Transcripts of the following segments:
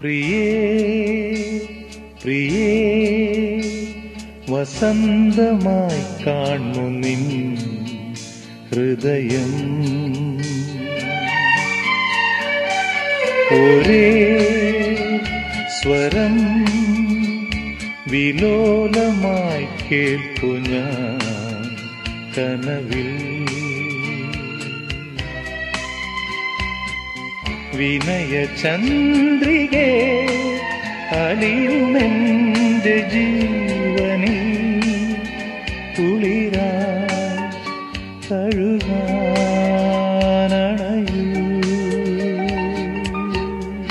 പ്രിയേ പ്രിയേ വസന്തമായി കാണു നിൻ ഹൃദയം ഒരേ സ്വരം വിലോലമായി കേൾപ്പു ഞാൻ കനവിൽ വിനയചന്ദ്രികേ അലിയുമെന്റെ ജീവനിൽ കുളിരാ കഴുകാനണയൂ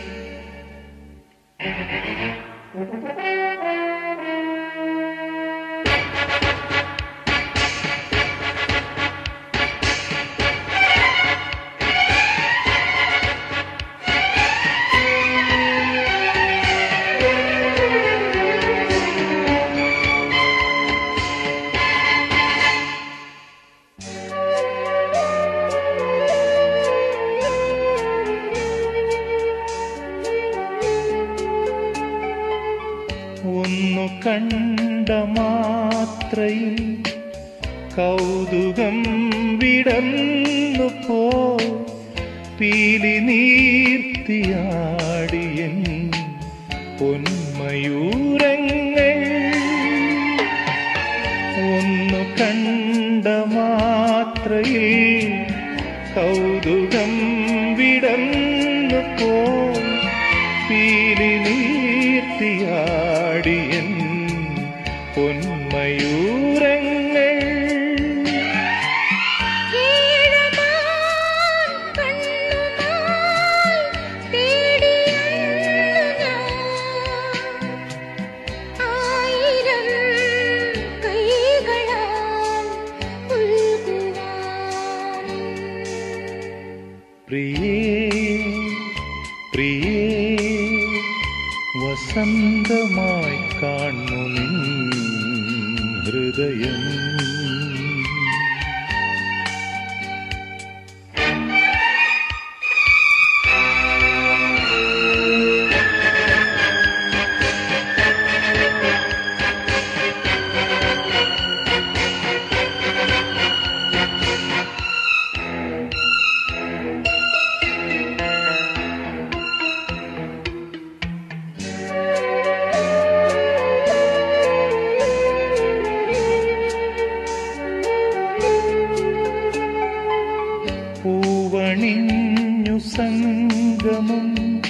ഒന്നു കണ്ട മാത്രയിൽ കൗതുകം വിടർന്നു പോ പീലി നീർത്തിയാടിയൻ പൊന്മയൂരങ്ങൾ ഒന്നു കണ്ട മാത്രയിൽ കൗതുകം വിടർന്നു പോ പീലി നീർത്തിയാടിയൻ പൊന്മയൂരങ്ങൾ ഏഴമാൻ കണ്ണുമായി തേടിയെന്നു ഞാൻ ആയിരം കൈകളാൽ ഉൽകുവാൻ പ്രിയേ പ്രിയേ വസന്തമായി കാണു നിൻ ഹൃദയം പൂവണിഞ്ഞു സംഗമം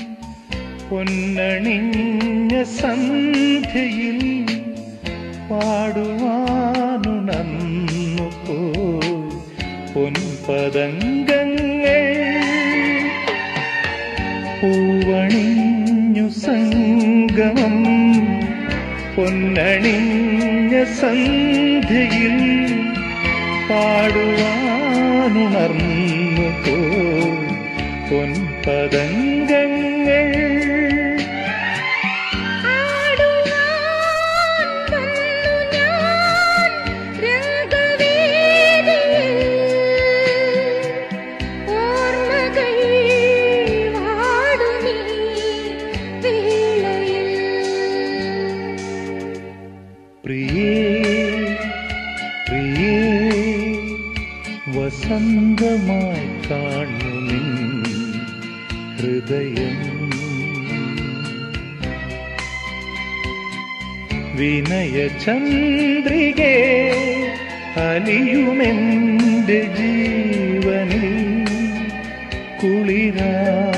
പൊന്നണിഞ്ഞ സന്ധ്യയിൽ പാടുവാനുണർന്നു പോ പൊൻപതംഗങ്ങൾ പൂവണിഞ്ഞു സംഗമം പൊന്നണിഞ്ഞ സന്ധ്യയിൽ പാടുവാനുണർന്നു പോ പൊൻപതംഗങ്ങൾ ആടുവാൻ വന്നു ഞാൻ രംഗവേദിയിൽ ഓർമ്മകൾ വാടുമീ വേളയിൽ പ്രിയേ പ്രിയേ വസന്തമായി കാണു നിൻ ഹൃദയം വിനയചന്ദ്രികേ അലിയുമെന്റെ ജീവനിൽ കുളിരാ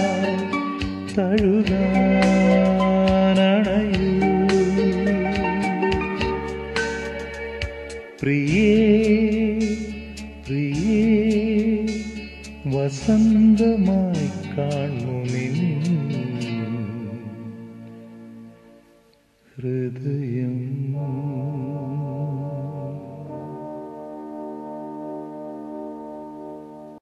തഴുകാനണയൂ പ്രിയേ പ്രിയേ വസന്തമായി കാണു നിൻ ഹൃദയം